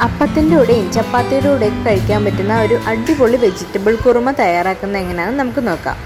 അപ്പത്തിൻ്റെ കൂടെയും ചപ്പാത്തിയുടെ കൂടെയും കഴിക്കാൻ പറ്റുന്ന ഒരു അടിപൊളി വെജിറ്റബിൾ കുറുമ തയ്യാറാക്കുന്നത് എങ്ങനെയാണെന്ന് നമുക്ക് നോക്കാം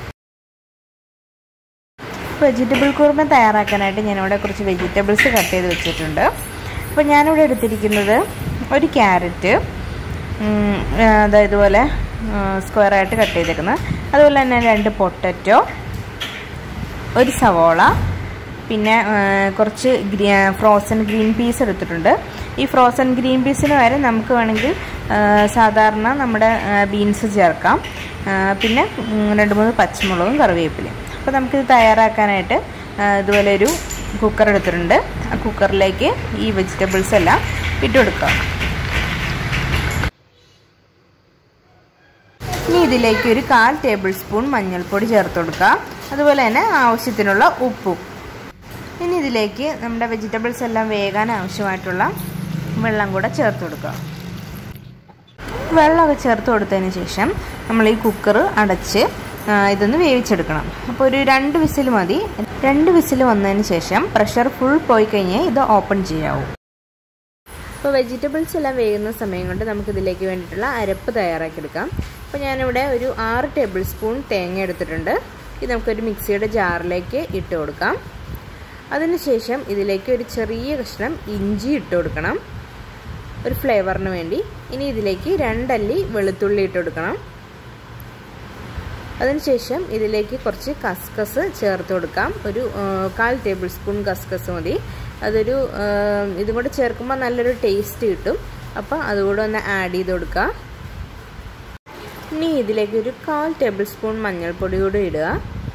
വെജിറ്റബിൾ കുറുമ തയ്യാറാക്കാനായിട്ട് ഞാനിവിടെ കുറച്ച് വെജിറ്റബിൾസ് കട്ട് ചെയ്ത് വെച്ചിട്ടുണ്ട് അപ്പോൾ ഞാനിവിടെ എടുത്തിരിക്കുന്നത് ഒരു ക്യാരറ്റ് അതായത് ഇതുപോലെ സ്ക്വയറായിട്ട് കട്ട് ചെയ്തേക്കുന്നത് അതുപോലെ തന്നെ രണ്ട് പൊട്ടറ്റോ ഒരു സവോള പിന്നെ കുറച്ച് ഫ്രോസൺ ഗ്രീൻ പീസ് എടുത്തിട്ടുണ്ട് ഈ ഫ്രോസൺ ഗ്രീൻ പീസിന് വരെ നമുക്ക് വേണമെങ്കിൽ സാധാരണ നമ്മുടെ ബീൻസ് ചേർക്കാം പിന്നെ രണ്ട് മൂന്ന് പച്ചമുളകും കറിവേപ്പിലയും അപ്പോൾ നമുക്കിത് തയ്യാറാക്കാനായിട്ട് ഇതുപോലെ ഒരു കുക്കർ എടുത്തിട്ടുണ്ട് ആ കുക്കറിലേക്ക് ഈ വെജിറ്റബിൾസ് എല്ലാം ഇട്ട് കൊടുക്കാം ഇനി ഇതിലേക്ക് ഒരു കാൽ ടേബിൾ സ്പൂൺ മഞ്ഞൾപ്പൊടി ചേർത്ത് കൊടുക്കുക അതുപോലെ തന്നെ ആവശ്യത്തിനുള്ള ഉപ്പും ഇനി ഇതിലേക്ക് നമ്മുടെ വെജിറ്റബിൾസ് എല്ലാം വേകാൻ ആവശ്യമായിട്ടുള്ള വെള്ളം കൂടെ ചേർത്ത് കൊടുക്കുക വെള്ളമൊക്കെ ചേർത്ത് കൊടുത്തതിന് ശേഷം നമ്മൾ ഈ കുക്കർ അടച്ച് ഇതൊന്ന് വേവിച്ചെടുക്കണം അപ്പോൾ ഒരു രണ്ട് വിസിൽ മതി രണ്ട് വിസിൽ വന്നതിന് ശേഷം പ്രഷർ ഫുൾ പോയി കഴിഞ്ഞാൽ ഇത് ഓപ്പൺ ചെയ്യാവൂ അപ്പോൾ വെജിറ്റബിൾസ് എല്ലാം വേകുന്ന സമയം കൊണ്ട് നമുക്ക് ഇതിലേക്ക് വേണ്ടിയിട്ടുള്ള അരപ്പ് തയ്യാറാക്കിയെടുക്കാം അപ്പോൾ ഞാനിവിടെ ഒരു ആറ് ടേബിൾ സ്പൂൺ തേങ്ങ എടുത്തിട്ടുണ്ട് ഇത് നമുക്കൊരു മിക്സിയുടെ ജാറിലേക്ക് ഇട്ട് കൊടുക്കാം അതിനുശേഷം ഇതിലേക്ക് ഒരു ചെറിയ കഷ്ണം ഇഞ്ചി ഇട്ട് കൊടുക്കണം ഒരു ഫ്ലേവറിന് വേണ്ടി ഇനി ഇതിലേക്ക് രണ്ടല്ലി വെളുത്തുള്ളി ഇട്ട് കൊടുക്കണം അതിനുശേഷം ഇതിലേക്ക് കുറച്ച് കസ്കസ് ചേർത്ത് കൊടുക്കാം ഒരു കാൽ ടേബിൾ സ്പൂൺ കസ്കസ് മതി അതൊരു ഇതും കൂടെ ചേർക്കുമ്പോൾ നല്ലൊരു ടേസ്റ്റ് കിട്ടും അപ്പോൾ അതുകൂടെ ഒന്ന് ആഡ് ചെയ്ത് കൊടുക്കുക ഇനി ഇതിലേക്ക് ഒരു കാൽ ടേബിൾ സ്പൂൺ മഞ്ഞൾപ്പൊടി കൂടെ ഇടുക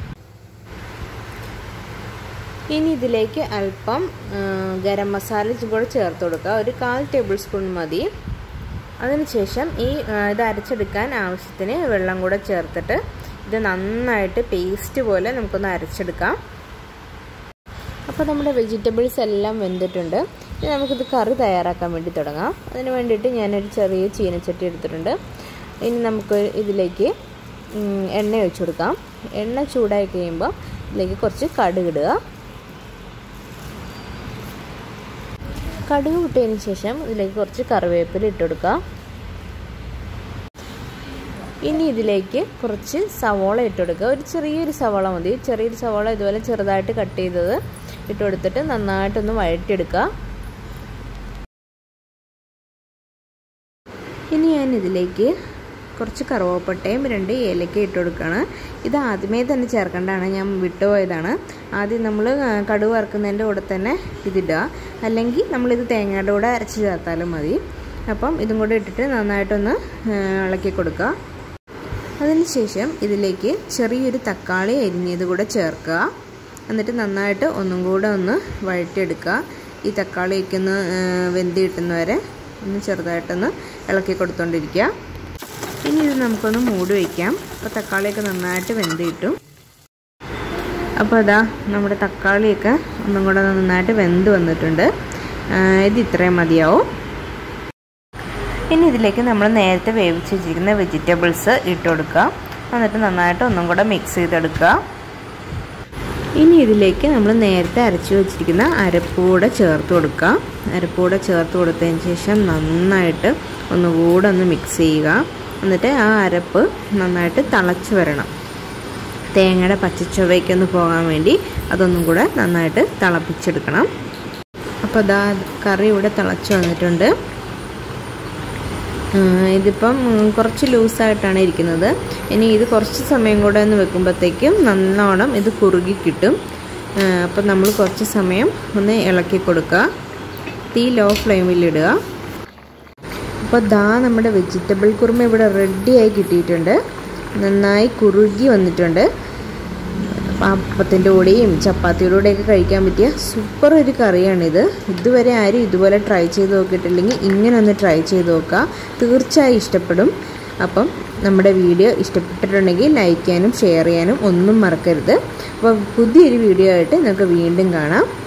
ഇനി ഇതിലേക്ക് അല്പം ഗരം മസാല കൂടെ ചേർത്ത് കൊടുക്കുക ഒരു കാൽ ടേബിൾ സ്പൂൺ മതി അതിനുശേഷം ഈ ഇത് അരച്ചെടുക്കാൻ ആവശ്യത്തിന് വെള്ളം കൂടെ ചേർത്തിട്ട് ഇത് നന്നായിട്ട് പേസ്റ്റ് പോലെ നമുക്കൊന്ന് അരച്ചെടുക്കാം അപ്പോൾ നമ്മുടെ വെജിറ്റബിൾസ് എല്ലാം വെന്തിട്ടുണ്ട് ഇനി നമുക്കിത് കറി തയ്യാറാക്കാൻ വേണ്ടി തുടങ്ങാം അതിന് വേണ്ടിയിട്ട് ഞാനൊരു ചെറിയ ചീനച്ചട്ടി എടുത്തിട്ടുണ്ട് ഇനി നമുക്ക് ഇതിലേക്ക് എണ്ണ ഒഴിച്ചു കൊടുക്കാം എണ്ണ ചൂടായി കഴിയുമ്പോൾ ഇതിലേക്ക് കുറച്ച് കടുകിടുക കടുക് വിട്ടതിന് ശേഷം ഇതിലേക്ക് കുറച്ച് കറിവേപ്പില ഇട്ട് കൊടുക്കുക ഇനി ഇതിലേക്ക് കുറച്ച് സവോള ഇട്ട് കൊടുക്കുക ഒരു ചെറിയൊരു സവോള മതി ചെറിയൊരു സവോള ഇതുപോലെ ചെറുതായിട്ട് കട്ട് ചെയ്തത് ഇട്ട് കൊടുത്തിട്ട് നന്നായിട്ടൊന്ന് വഴറ്റിയെടുക്കുക ഇനി ഞാൻ ഇതിലേക്ക് കുറച്ച് കറുവപ്പട്ടയും രണ്ട് ഏലക്ക ഇട്ട് കൊടുക്കുകയാണ് ഇത് ആദ്യമേ തന്നെ ചേർക്കേണ്ടതാണ് ഞാൻ വിട്ടുപോയതാണ് ആദ്യം നമ്മൾ കടുവ് വറുക്കുന്നതിൻ്റെ കൂടെ തന്നെ ഇതിടുക അല്ലെങ്കിൽ നമ്മളിത് തേങ്ങയുടെ കൂടെ അരച്ച് ചേർത്താലും മതി അപ്പം ഇതും കൂടെ ഇട്ടിട്ട് നന്നായിട്ടൊന്ന് ഇളക്കി കൊടുക്കുക അതിനുശേഷം ഇതിലേക്ക് ചെറിയൊരു തക്കാളി അരിഞ്ഞത് കൂടെ ചേർക്കുക എന്നിട്ട് നന്നായിട്ട് ഒന്നും കൂടെ ഒന്ന് വഴറ്റിയെടുക്കുക ഈ തക്കാളിയൊക്കെ ഒന്ന് വെന്ത് കിട്ടുന്നവരെ ഒന്ന് ചെറുതായിട്ടൊന്ന് ഇളക്കി കൊടുത്തോണ്ടിരിക്കുക ഇനി ഇത് നമുക്കൊന്ന് മൂടി വയ്ക്കാം അപ്പോൾ തക്കാളിയൊക്കെ നന്നായിട്ട് വെന്ത് കിട്ടും അപ്പോൾ അതാ നമ്മുടെ തക്കാളിയൊക്കെ ഒന്നും കൂടെ നന്നായിട്ട് വെന്ത് വന്നിട്ടുണ്ട് ഇത് ഇത്രയും മതിയാവും ഇനി ഇതിലേക്ക് നമ്മൾ നേരത്തെ വേവിച്ച് വെച്ചിരിക്കുന്ന വെജിറ്റബിൾസ് ഇട്ട് കൊടുക്കുക എന്നിട്ട് നന്നായിട്ട് ഒന്നും കൂടെ മിക്സ് ചെയ്തെടുക്കുക ഇനി ഇതിലേക്ക് നമ്മൾ നേരത്തെ അരച്ചു വെച്ചിരിക്കുന്ന അരപ്പൂടെ ചേർത്ത് കൊടുക്കുക അരപ്പൂടെ ചേർത്ത് കൊടുത്തതിന് ശേഷം നന്നായിട്ട് ഒന്നുകൂടെ ഒന്ന് മിക്സ് ചെയ്യുക എന്നിട്ട് ആ അരപ്പ് നന്നായിട്ട് തിളച്ച് വരണം തേങ്ങയുടെ പച്ചച്ചുവയ്ക്കൊന്ന് പോകാൻ വേണ്ടി അതൊന്നും കൂടെ നന്നായിട്ട് തിളപ്പിച്ചെടുക്കണം അപ്പോൾ അതാ കറി ഇവിടെ തിളച്ച് വന്നിട്ടുണ്ട് ഇതിപ്പം കുറച്ച് ലൂസായിട്ടാണ് ഇരിക്കുന്നത് ഇനി ഇത് കുറച്ച് സമയം കൂടെ ഒന്ന് വെക്കുമ്പോഴത്തേക്കും നല്ലോണം ഇത് കുറുകി കിട്ടും അപ്പം നമ്മൾ കുറച്ച് സമയം ഒന്ന് ഇളക്കി കൊടുക്കുക തീ ലോ ഫ്ലെയിമിലിടുക അപ്പോൾ ദാ നമ്മുടെ വെജിറ്റബിൾ കുറുമ ഇവിടെ റെഡിയായി കിട്ടിയിട്ടുണ്ട് നന്നായി കുറുകി വന്നിട്ടുണ്ട് അപ്പത്തിൻ്റെ കൂടെയും ചപ്പാത്തിയുടെ കൂടെയൊക്കെ കഴിക്കാൻ പറ്റിയ സൂപ്പർ ഒരു കറിയാണിത് ഇതുവരെ ആരും ഇതുപോലെ ട്രൈ ചെയ്ത് നോക്കിയിട്ടില്ലെങ്കിൽ ഇങ്ങനെ ഒന്ന് ട്രൈ ചെയ്ത് നോക്കുക തീർച്ചയായും ഇഷ്ടപ്പെടും അപ്പം നമ്മുടെ വീഡിയോ ഇഷ്ടപ്പെട്ടിട്ടുണ്ടെങ്കിൽ ലൈക്ക് ചെയ്യാനും ഷെയർ ചെയ്യാനും ഒന്നും മറക്കരുത് അപ്പോൾ പുതിയൊരു വീഡിയോ ആയിട്ട് നമുക്ക് വീണ്ടും കാണാം